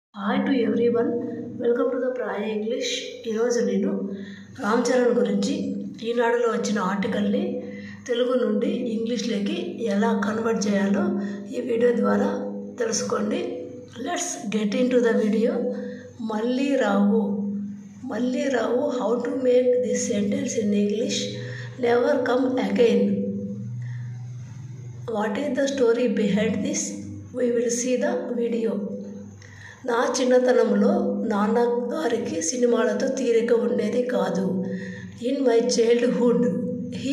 hi to everyone welcome to the ప్రాయ English ఈరోజు నేను రామ్ చరణ్ గురించి ఈనాడులో వచ్చిన ఆర్టికల్ని తెలుగు నుండి ఇంగ్లీష్లోకి ఎలా కన్వర్ట్ చేయాలో ఈ వీడియో ద్వారా తెలుసుకోండి let's get into the video మళ్ళీ రావు మళ్ళీ రావు how to make this sentence in English never come again what is the story behind this we will see the video నా చిన్నతనంలో నాన్నగారికి సినిమాలతో తీరిక ఉండేది కాదు in my childhood he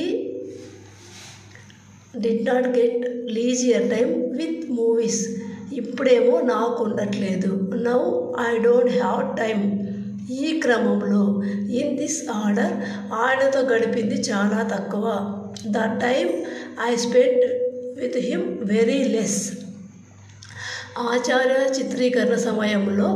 did not get leisure time with movies ఇప్పుడేమో నాకు ఉండట్లేదు now I don't have time ఈ క్రమంలో ఇన్ దిస్ ఆర్డర్ ఆయనతో గడిపింది చాలా తక్కువ the time I spend with him very less Acharya చిత్రీకరణ సమయంలో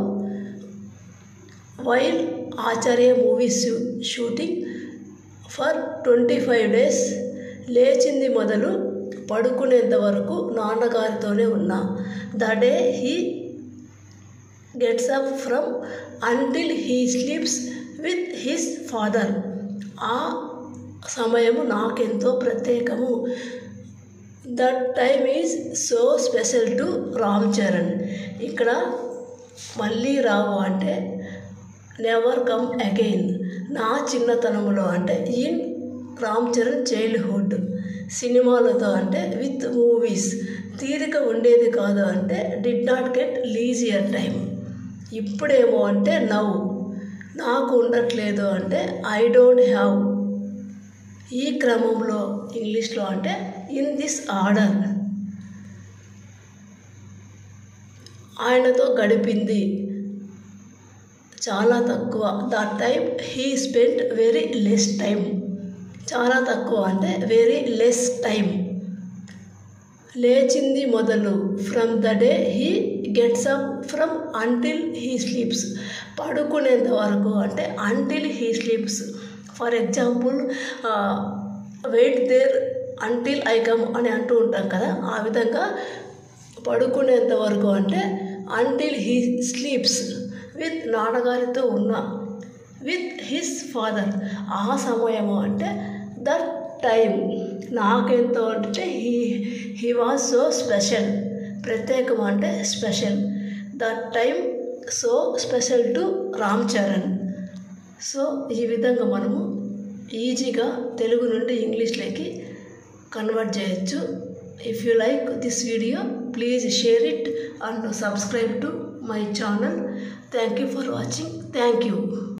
while Acharya movies shooting for twenty five days లేచింది మొదలు పడుకునేంత వరకు నాన్నగారితోనే ఉన్నా the day he gets up from until he sleeps with his father ఆ సమయము నాకెంతో ప్రత్యేకము that time is so special to Ram Charan ఇక్కడ మళ్ళీ రావు అంటే నెవర్ కమ్ అగైన్ నా చిన్నతనంలో అంటే ఇన్ రామ్ చరణ్ చైల్డ్హుడ్ సినిమాలతో అంటే విత్ మూవీస్ తీరిక ఉండేది కాదు అంటే did not get leisure time ఇప్పుడేమో అంటే నవ్వు నాకు ఉండట్లేదు అంటే ఐ డోంట్ హ్యావ్ ఈ క్రమంలో ఇంగ్లీష్లో అంటే ఇన్ దిస్ ఆర్డర్ ఆయనతో గడిపింది చాలా తక్కువ the time he spend very less time చాలా తక్కువ అంటే వెరీ లెస్ టైం లేచింది మొదలు from the day he gets up from until he sleeps పడుకునేంత వరకు అంటే until he sleeps for example wait there until I come అని అంటూ ఉంటాం కదా ఆ విధంగా పడుకునేంత వరకు అంటే అంటిల్ హీ స్లీప్స్ విత్ నాన్నగారితో ఉన్న విత్ హిస్ ఫాదర్ ఆ సమయము అంటే దట్ టైం నాకెంతో అంటే he he was so special ప్రత్యేకం అంటే special that time so special to Ram Charan so ఈ విధంగా మనము ఈజీగా తెలుగు నుండి ఇంగ్లీష్లోకి కన్వర్ట్ చేయొచ్చు if you like this video please share it and subscribe to my channel thank you for watching thank you